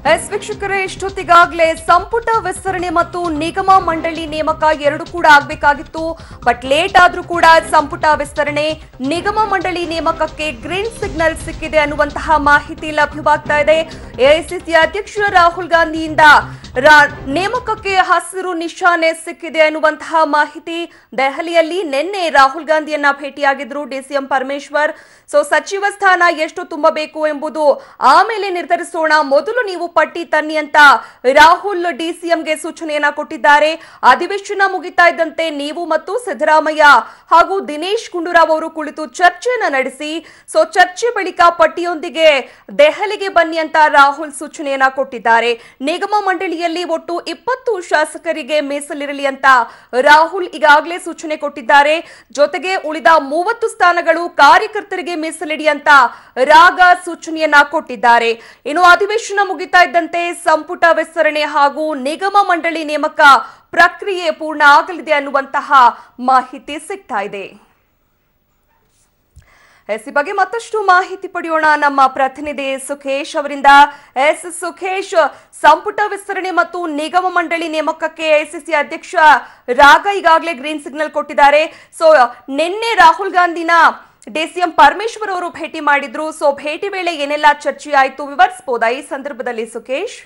S ವೀಕ್ಷಕರೇ ಇಷ್ಟೊತ್ತಿಗಾಗಲೇ ಸಂಪುಟ ವಿಸ್ತರಣೆ ಮತ್ತು ನಿಗಮ ಮಂಡಳಿ ನೇಮಕ ಎರಡು ಕೂಡ ಆಗಬೇಕಾಗಿತ್ತು ಬಟ್ ಲೇಟ್ ಆದ್ರೂ ಕೂಡ ಸಂಪುಟ ವಿಸ್ತರಣೆ ನಿಗಮ ಮಂಡಳಿ ನೇಮಕಕ್ಕೆ ಗ್ರೀನ್ ಸಿಗ್ನಲ್ ಸಿಕ್ಕಿದೆ ಅನ್ನುವಂತಹ ಮಾಹಿತಿ ಲಭ್ಯವಾಗ್ತಾ ಇದೆ ಎಐಸಿಸಿ ಅಧ್ಯಕ್ಷ ರಾಹುಲ್ ಗಾಂಧಿಯಿಂದ ರಾ- ನೇಮಕಕ್ಕೆ ಹಸಿರು ನಿಶಾನೆ ಸಿಕ್ಕಿದೆ ಅನ್ನುವಂತಹ ಮಾಹಿತಿ ದೆಹಲಿಯಲ್ಲಿ ನಿನ್ನೆ ರಾಹುಲ್ ಗಾಂಧಿಯನ್ನ ಭೇಟಿಯಾಗಿದ್ರು ಡಿಸಿಎಂ ಪರಮೇಶ್ವರ್ ಸೊ ಸಚಿವ ಸ್ಥಾನ ಎಷ್ಟು ತುಂಬಬೇಕು ಎಂಬುದು ಆಮೇಲೆ ನಿರ್ಧರಿಸೋಣ ಮೊದಲು ನೀವು ಪಟ್ಟಿ ತನ್ನಿ ಅಂತ ರಾಹುಲ್ ಡಿಸಿಎಂಗೆ ಸೂಚನೆಯನ್ನ ಕೊಟ್ಟಿದ್ದಾರೆ ಅಧಿವೇಶನ ಮುಗಿತಾ ಇದ್ದಂತೆ ನೀವು ಮತ್ತು ಸಿದ್ದರಾಮಯ್ಯ ಹಾಗೂ ದಿನೇಶ್ ಗುಂಡೂರಾವ್ ಅವರು ಕುಳಿತು ಚರ್ಚೆಯನ್ನ ನಡೆಸಿ ಸೊ ಚರ್ಚೆ ಬಳಿಕ ಪಟ್ಟಿಯೊಂದಿಗೆ ದೆಹಲಿಗೆ ಬನ್ನಿ ಅಂತ ರಾಹುಲ್ ಸೂಚನೆಯನ್ನ ಕೊಟ್ಟಿದ್ದಾರೆ ನಿಗಮ ಮಂಡಳಿಯಲ್ಲಿ ಒಟ್ಟು ಇಪ್ಪತ್ತು ಶಾಸಕರಿಗೆ ಮೀಸಲಿರಲಿ ಅಂತ ರಾಹುಲ್ ಈಗಾಗಲೇ ಸೂಚನೆ ಕೊಟ್ಟಿದ್ದಾರೆ ಜೊತೆಗೆ ಉಳಿದ ಮೂವತ್ತು ಸ್ಥಾನಗಳು ಕಾರ್ಯಕರ್ತರಿಗೆ ಮೀಸಲಿಡಿ ಅಂತ ರಾಗ ಸೂಚನೆಯನ್ನ ಕೊಟ್ಟಿದ್ದಾರೆ ಇನ್ನು ಅಧಿವೇಶನ ಮುಗಿತಾ ಇದ್ದಂತೆ ಸಂಪುಟ ವಿಸ್ತರಣೆ ಹಾಗೂ ನಿಗಮ ಮಂಡಳಿ ನೇಮಕ ಪ್ರಕ್ರಿಯೆ ಪೂರ್ಣ ಆಗಲಿದೆ ಅನ್ನುವಂತಹ ಮಾಹಿತಿ ಸಿಗ್ತಾ ಇದೆ ಎಸ್ ಈ ಬಗ್ಗೆ ಮತ್ತಷ್ಟು ಮಾಹಿತಿ ಪಡೆಯೋಣ ನಮ್ಮ ಪ್ರತಿನಿಧಿ ಸುಖೇಶ್ ಅವರಿಂದ ಎಸ್ ಸುಖೇಶ್ ಸಂಪುಟ ವಿಸ್ತರಣೆ ಮತ್ತು ನಿಗಮ ಮಂಡಳಿ ನೇಮಕಕ್ಕೆ ಎಐಸಿಸಿ ಅಧ್ಯಕ್ಷ ರಾಗ ಈಗಾಗಲೇ ಗ್ರೀನ್ ಸಿಗ್ನಲ್ ಕೊಟ್ಟಿದ್ದಾರೆ ಸೊ ನಿನ್ನೆ ರಾಹುಲ್ ಗಾಂಧಿನ ಡಿಸಿಎಂ ಪರಮೇಶ್ವರ್ ಅವರು ಭೇಟಿ ಮಾಡಿದ್ರು ಸೊ ಭೇಟಿ ವೇಳೆ ಏನೆಲ್ಲ ಚರ್ಚೆ ಆಯಿತು ವಿವರಿಸಬಹುದಾ ಈ ಸಂದರ್ಭದಲ್ಲಿ ಸುಖೇಶ್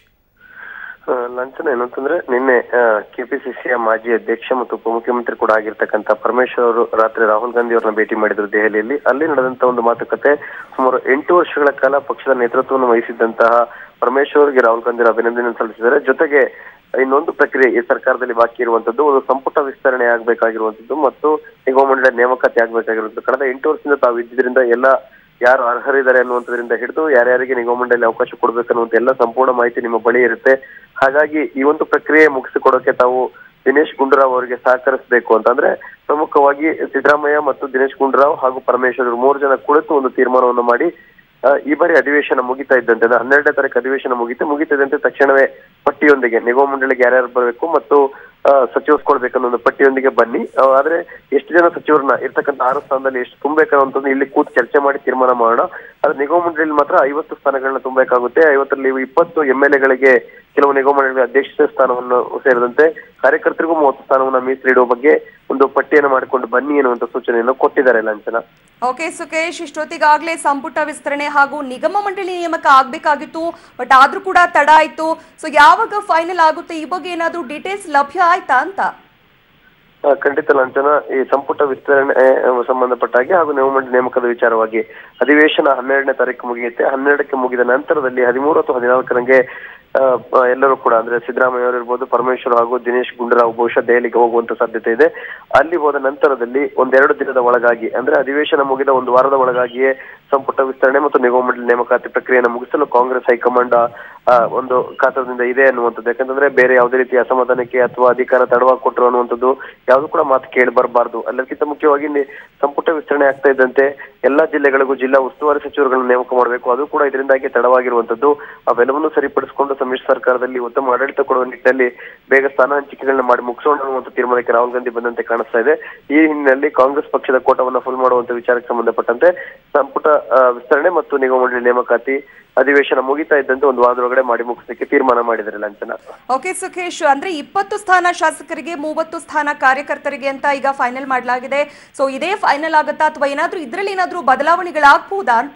ಆ, ಲಾಂಛನ ಏನಂತಂದ್ರೆ ನಿನ್ನೆ ಕೆಪಿಸಿಸಿಯ ಮಾಜಿ ಅಧ್ಯಕ್ಷ ಮತ್ತು ಉಪಮುಖ್ಯಮಂತ್ರಿ ಕೂಡ ಆಗಿರ್ತಕ್ಕಂಥ ಪರಮೇಶ್ವರ್ ಅವರು ರಾತ್ರಿ ರಾಹುಲ್ ಗಾಂಧಿ ಅವರನ್ನ ಭೇಟಿ ಮಾಡಿದ್ರು ದೆಹಲಿಯಲ್ಲಿ ಅಲ್ಲಿ ನಡೆದಂತ ಒಂದು ಮಾತುಕತೆ ಸುಮಾರು ಎಂಟು ವರ್ಷಗಳ ಕಾಲ ಪಕ್ಷದ ನೇತೃತ್ವವನ್ನು ವಹಿಸಿದ್ದಂತಹ ಪರಮೇಶ್ವರ್ ಅವರಿಗೆ ರಾಹುಲ್ ಗಾಂಧಿ ಅವರು ಅಭಿನಂದನೆ ಸಲ್ಲಿಸಿದ್ದಾರೆ ಜೊತೆಗೆ ಇನ್ನೊಂದು ಪ್ರಕ್ರಿಯೆ ಈ ಸರ್ಕಾರದಲ್ಲಿ ಬಾಕಿ ಇರುವಂತದ್ದು ಒಂದು ಸಂಪುಟ ವಿಸ್ತರಣೆ ಆಗ್ಬೇಕಾಗಿರುವಂತದ್ದು ಮತ್ತು ನಿಗಮ ಮಂಡಳಿ ನೇಮಕಾತಿ ಆಗ್ಬೇಕಾಗಿರುವಂತದ್ದು ಕಳೆದ ಎಂಟು ವರ್ಷದಿಂದ ತಾವು ಇದ್ದಿದ್ರಿಂದ ಎಲ್ಲ ಯಾರು ಅರ್ಹರಿದ್ದಾರೆ ಅನ್ನುವಂಥದ್ರಿಂದ ಹಿಡಿದು ಯಾರ್ಯಾರಿಗೆ ನಿಗಮ ಮಂಡಳಿ ಅವಕಾಶ ಕೊಡ್ಬೇಕನ್ನುವಂತ ಎಲ್ಲ ಸಂಪೂರ್ಣ ಮಾಹಿತಿ ನಿಮ್ಮ ಬಳಿ ಇರುತ್ತೆ ಹಾಗಾಗಿ ಈ ಒಂದು ಪ್ರಕ್ರಿಯೆ ಮುಗಿಸಿಕೊಡೋಕೆ ತಾವು ದಿನೇಶ್ ಗುಂಡೂರಾವ್ ಅವರಿಗೆ ಸಹಕರಿಸಬೇಕು ಅಂತಂದ್ರೆ ಪ್ರಮುಖವಾಗಿ ಸಿದ್ದರಾಮಯ್ಯ ಮತ್ತು ದಿನೇಶ್ ಗುಂಡೂರಾವ್ ಹಾಗೂ ಪರಮೇಶ್ವರ್ ಇವ್ರು ಮೂರು ಜನ ಕುಳಿತು ಒಂದು ತೀರ್ಮಾನವನ್ನು ಮಾಡಿ ಆ, ಈ ಬಾರಿ ಅಧಿವೇಶನ ಮುಗಿತಾ ಇದ್ದಂತೆ ಅಂದ್ರೆ ಹನ್ನೆರಡನೇ ತಾರೀಕು ಅಧಿವೇಶನ ಮುಗಿತು ಮುಗಿತಿದ್ದಂತೆ ತಕ್ಷಣವೇ ಪಟ್ಟಿಯೊಂದಿಗೆ ನಿಗಮ ಮಂಡಳಿಗೆ ಯಾರ್ಯಾರು ಬರಬೇಕು ಮತ್ತು ಆ, ಸಚಿವಸ್ಕೊಳ್ಬೇಕನ್ನೋ ಒಂದು ಪಟ್ಟಿಯೊಂದಿಗೆ ಬನ್ನಿ ಆ, ಆದ್ರೆ ಎಷ್ಟು ಜನ ಸಚಿವರನ್ನ ಇರ್ತಕ್ಕಂಥ ಆರು ಸ್ಥಾನದಲ್ಲಿ ಎಷ್ಟು ತುಂಬಬೇಕನ್ನೋಂಥದ್ದು ಇಲ್ಲಿ ಕೂತು ಚರ್ಚೆ ಮಾಡಿ ತೀರ್ಮಾನ ಮಾಡೋಣ ಆದ್ರೆ ನಿಗಮ ಮಂಡಳಿಯಲ್ಲಿ ಮಾತ್ರ ಐವತ್ತು ಸ್ಥಾನಗಳನ್ನ ತುಂಬಬೇಕಾಗುತ್ತೆ ಐವತ್ತರಲ್ಲಿ ಇಪ್ಪತ್ತು ಎಂ ಎಲ್ ಎಗಳಿಗೆ ಕೆಲವು ನಿಗಮ ಮಂಡಳಿ ಅಧ್ಯಕ್ಷ ಸ್ಥಾನವನ್ನು ಸೇರಿದಂತೆ ಕಾರ್ಯಕರ್ತರಿಗೂ ಮೂವತ್ತು ಸ್ಥಾನವನ್ನ ಮೀಸಲಿಡುವ ಬಗ್ಗೆ ಒಂದು ಪಟ್ಟಿಯನ್ನು ಮಾಡಿಕೊಂಡು ಬನ್ನಿ ಎನ್ನುವಂತ ಸೂಚನೆಯನ್ನು ಕೊಟ್ಟಿದ್ದಾರೆ ಲಾಂಛನ ಓಕೆ ಸುಖೇಶ್ ಇಷ್ಟೊತ್ತಿಗಾಗಲೇ ಸಂಪುಟ ವಿಸ್ತರಣೆ ಹಾಗೂ ನಿಗಮ ಮಂಡಳಿ ನೇಮಕ ಆಗ್ಬೇಕಾಗಿತ್ತು ಬಟ್ ಆದ್ರೂ ಕೂಡ ತಡ ಆಯ್ತು ಸೊ ಯಾವಾಗ ಫೈನಲ್ ಆಗುತ್ತೆ ಈ ಬಗ್ಗೆ ಏನಾದ್ರೂ ಡೀಟೇಲ್ಸ್ ಲಭ್ಯ ಆಯ್ತಾ ಅಂತ ಆ, ಖಂಡಿತ ಲಾಂಛನ ಈ ಸಂಪುಟ ವಿಸ್ತರಣೆ ಆ, ಸಂಬಂಧಪಟ್ಟ ಹಾಗೆ ಹಾಗೂ ನೇಮಕ ನೇಮಕದ ವಿಚಾರವಾಗಿ ಅಧಿವೇಶನ ಹನ್ನೆರಡನೇ ತಾರೀಕು ಮುಗಿಯುತ್ತೆ ಹನ್ನೆರಡಕ್ಕೆ ಮುಗಿದ ನಂತರದಲ್ಲಿ ಹದಿಮೂರು ಅಥವಾ ಹದಿನಾಲ್ಕರಂಗೆ ಆ, ಆ, ಎಲ್ಲರೂ ಕೂಡ ಅಂದ್ರೆ ಸಿದ್ದರಾಮಯ್ಯ ಅವರು ಇರ್ಬೋದು ಪರಮೇಶ್ವರ್ ಹಾಗೂ ದಿನೇಶ್ ಗುಂಡೂರಾವ್ ಬಹುಶಃ ದೆಹಲಿಗೆ ಹೋಗುವಂತ ಸಾಧ್ಯತೆ ಇದೆ ಅಲ್ಲಿ ಹೋದ ನಂತರದಲ್ಲಿ ಒಂದೆರಡು ದಿನದ ಒಳಗಾಗಿ ಅಂದ್ರೆ ಅಧಿವೇಶನ ಮುಗಿದ ಒಂದು ವಾರದ ಒಳಗಾಗಿಯೇ ಸಂಪುಟ ವಿಸ್ತರಣೆ ಮತ್ತು ನಿಗಮ ಮಂಡಳಿ ನೇಮಕಾತಿ ಪ್ರಕ್ರಿಯೆಯನ್ನು ಮುಗಿಸಲು ಕಾಂಗ್ರೆಸ್ ಹೈಕಮಾಂಡ್ ಆ, ಒಂದು ಕಾತರದಿಂದ ಇದೆ ಅನ್ನುವಂಥದ್ದು ಯಾಕಂತಂದ್ರೆ ಬೇರೆ ಯಾವುದೇ ರೀತಿಯ ಅಸಮಾಧಾನಕ್ಕೆ ಅಥವಾ ಅಧಿಕಾರ ತಡವಾಗಿ ಕೊಟ್ಟರು ಅನ್ನುವಂಥದ್ದು ಯಾವುದು ಕೂಡ ಮಾತು ಕೇಳಿ ಬರಬಾರ್ದು ಎಲ್ಲಕ್ಕಿಂತ ಮುಖ್ಯವಾಗಿ ನಿ- ಸಂಪುಟ ವಿಸ್ತರಣೆ ಆಗ್ತಾ ಇದ್ದಂತೆ ಎಲ್ಲಾ ಜಿಲ್ಲೆಗಳಿಗೂ ಜಿಲ್ಲಾ ಉಸ್ತುವಾರಿ ಸಚಿವರುಗಳನ್ನು ನೇಮಕ ಮಾಡಬೇಕು ಅದು ಕೂಡ ಇದರಿಂದಾಗಿ ತಡವಾಗಿರುವಂತದ್ದು ಅವೆಲ್ಲವನ್ನೂ ಸರಿಪಡಿಸಿಕೊಂಡು ಸಮ್ಮಿಶ್ರ ಸರ್ಕಾರದಲ್ಲಿ ಉತ್ತಮ ಆಡಳಿತ ಕೊಡುವ ನಿಟ್ಟಿನಲ್ಲಿ ಬೇಗ ಸ್ಥಾನ ಹಂಚಿಕೆಗಳನ್ನ ಮಾಡಿ ಮುಗಿಸೋಣ ಅನ್ನುವಂಥ ತೀರ್ಮಾನಕ್ಕೆ ರಾಹುಲ್ ಗಾಂಧಿ ಬಂದಂತೆ ಕಾಣಿಸ್ತಾ ಇದೆ ಈ ಹಿನ್ನೆಲೆಯಲ್ಲಿ ಕಾಂಗ್ರೆಸ್ ಪಕ್ಷದ ಕೋಟವನ್ನ ಫುಲ್ ಮಾಡುವಂತ ವಿಚಾರಕ್ಕೆ ಸಂಬಂಧಪಟ್ಟಂತೆ ಸಂಪುಟ ಆ, ವಿಸ್ತರಣೆ ಮತ್ತು ನಿಗಮ ಮಂಡಳಿ ನೇಮಕಾತಿ ಅಧಿವೇಶನ ಮುಗಿತಾ ಇದ್ದಂತೆ ಒಂದು ವಾರದೊಳಗಡೆ ಮಾಡಿ ಮುಗಿಸಲಿಕ್ಕೆ ತೀರ್ಮಾನ ಮಾಡಿದ್ದಾರೆ ಲಾಂಛನ ಓಕೆ ಸುಖೇಶ್ ಅಂದ್ರೆ ಇಪ್ಪತ್ತು ಸ್ಥಾನ ಶಾಸಕರಿಗೆ ಮೂವತ್ತು ಸ್ಥಾನ ಕಾರ್ಯಕರ್ತರಿಗೆ ಅಂತ ಈಗ ಫೈನಲ್ ಮಾಡಲಾಗಿದೆ ಸೊ ಇದೇ ಫೈನಲ್ ಆಗುತ್ತಾ ಅಥವಾ ಏನಾದ್ರೂ ಇದರಲ್ಲಿ ಏನಾದ್ರೂ ಬದಲಾವಣೆಗಳಾಗಬಹುದಾ ಅಂತ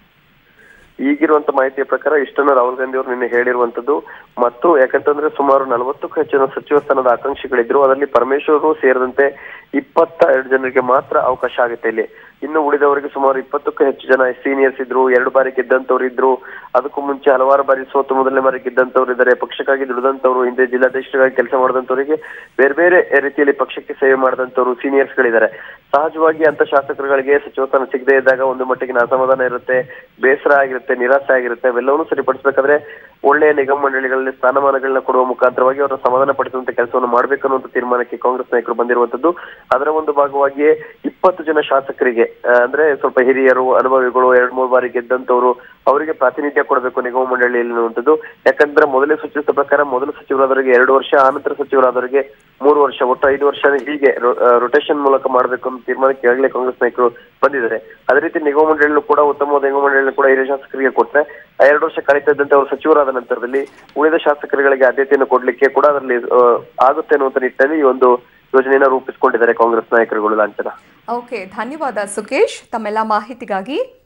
ಈಗಿರುವಂತ ಮಾಹಿತಿಯ ಪ್ರಕಾರ ಇಷ್ಟನ್ನು ರಾಹುಲ್ ಗಾಂಧಿ ಅವರು ನಿನ್ನೆ ಹೇಳಿರುವಂತದ್ದು ಮತ್ತು ಯಾಕಂತಂದ್ರೆ ಸುಮಾರು ನಲವತ್ತಕ್ಕೂ ಹೆಚ್ಚಿನ ಸಚಿವ ಸ್ಥಾನದ ಆಕಾಂಕ್ಷಿಗಳಿದ್ರು ಅದರಲ್ಲಿ ಪರಮೇಶ್ವರರು ಸೇರಿದಂತೆ ಇಪ್ಪತ್ತ ಎರಡು ಜನರಿಗೆ ಮಾತ್ರ ಅವಕಾಶ ಆಗುತ್ತೆ ಇಲ್ಲಿ ಇನ್ನು ಉಳಿದವರಿಗೆ ಸುಮಾರು ಇಪ್ಪತ್ತಕ್ಕೂ ಹೆಚ್ಚು ಜನ ಸೀನಿಯರ್ಸ್ ಇದ್ರು ಎರಡು ಬಾರಿ ಗೆದ್ದಂತವ್ರು ಇದ್ರು ಅದಕ್ಕೂ ಮುಂಚೆ ಹಲವಾರು ಬಾರಿ ಸೋತು ಮೊದಲನೇ ಬಾರಿ ಗೆದ್ದಂತವ್ರು ಇದ್ದಾರೆ ಪಕ್ಷಕ್ಕಾಗಿ ದುಡಿದಂತವ್ರು ಹಿಂದೆ ಜಿಲ್ಲಾಧ್ಯಕ್ಷರಾಗಿ ಕೆಲಸ ಮಾಡಿದಂತವರಿಗೆ ಬೇರೆ ಬೇರೆ ರೀತಿಯಲ್ಲಿ ಪಕ್ಷಕ್ಕೆ ಸೇವೆ ಮಾಡಿದಂತವ್ರು ಸೀನಿಯರ್ಸ್ ಗಳಿದ್ದಾರೆ ಸಹಜವಾಗಿ ಅಂತ ಶಾಸಕರುಗಳಿಗೆ ಸಚಿವ ಸ್ಥಾನ ಸಿಗದೇ ಇದ್ದಾಗ ಒಂದು ಮಟ್ಟಿಗಿನ ಅಸಮಾಧಾನ ಇರುತ್ತೆ ಬೇಸರ ಆಗಿರುತ್ತೆ ನಿರಾಸೆ ಆಗಿರುತ್ತೆ ಅವೆಲ್ಲವನ್ನೂ ಸರಿಪಡಿಸಬೇಕಾದ್ರೆ ಒಳ್ಳೆಯ ನಿಗಮ ಮಂಡಳಿಗಳಲ್ಲಿ ಸ್ಥಾನಮಾನಗಳನ್ನ ಕೊಡುವ ಮುಖಾಂತರವಾಗಿ ಅವರ ಸಮಾಧಾನ ಪಡಿಸುವಂತ ಕೆಲಸವನ್ನು ಮಾಡಬೇಕು ಅನ್ನುವಂಥ ತೀರ್ಮಾನಕ್ಕೆ ಕಾಂಗ್ರೆಸ್ ನಾಯಕರು ಬಂದಿರುವಂತದ್ದು ಅದರ ಒಂದು ಭಾಗವಾಗಿಯೇ ಇಪ್ಪತ್ತು ಜನ ಶಾಸಕರಿಗೆ ಆ, ಅಂದ್ರೆ ಸ್ವಲ್ಪ ಹಿರಿಯರು ಅನುಭವಿಗಳು ಎರಡ್ ಮೂರು ಬಾರಿ ಗೆದ್ದಂತವ್ರು ಅವರಿಗೆ ಪ್ರಾತಿನಿಧ್ಯ ಕೊಡಬೇಕು ನಿಗಮ ಮಂಡಳಿಯಲ್ಲಿ ಅನ್ನುವಂಥದ್ದು ಯಾಕಂದ್ರೆ ಮೊದಲೇ ಸೂಚಿಸಿದ ಪ್ರಕಾರ ಮೊದಲು ಸಚಿವರಾದವರಿಗೆ ಎರಡು ವರ್ಷ ಆನಂತರ ಸಚಿವರಾದವರಿಗೆ ಮೂರು ವರ್ಷ ಒಟ್ಟು ಐದು ವರ್ಷ ಹೀಗೆ ರೊಟೇಷನ್ ಮೂಲಕ ಮಾಡಬೇಕು ಅಂತ ತೀರ್ಮಾನಕ್ಕೆ ಈಗಾಗಲೇ ಕಾಂಗ್ರೆಸ್ ನಾಯಕರು ಬಂದಿದ್ದಾರೆ ಅದೇ ರೀತಿ ನಿಗಮ ಮಂಡಳಿಯಲ್ಲೂ ಕೂಡ ಉತ್ತಮವಾದ ನಿಗಮ ಮಂಡಳಿಯನ್ನು ಕೂಡ ಹಿರಿಯ ಶಾಸಕರಿಗೆ ಕೊಟ್ಟರೆ ಆ ಎರಡು ವರ್ಷ ಕಳೀತಾ ಇದ್ದಂತೆ ಅವರು ಸಚಿವರಾದ ನಂತರದಲ್ಲಿ ಉಳಿದ ಶಾಸಕರುಗಳಿಗೆ ಆದ್ಯತೆಯನ್ನು ಕೊಡ್ಲಿಕ್ಕೆ ಕೂಡ ಅದರಲ್ಲಿ ಆ, ಆಗುತ್ತೆ ಅನ್ನುವಂತ ನಿಟ್ಟಿನಲ್ಲಿ ಈ ಒಂದು ಯೋಜನೆಯನ್ನ ರೂಪಿಸಿಕೊಂಡಿದ್ದಾರೆ ಕಾಂಗ್ರೆಸ್ ನಾಯಕರುಗಳು ಲಾಂಛನ ಓಕೆ ಧನ್ಯವಾದ ಸುಕೇಶ್ ತಮ್ಮೆಲ್ಲ ಮಾಹಿತಿಗಾಗಿ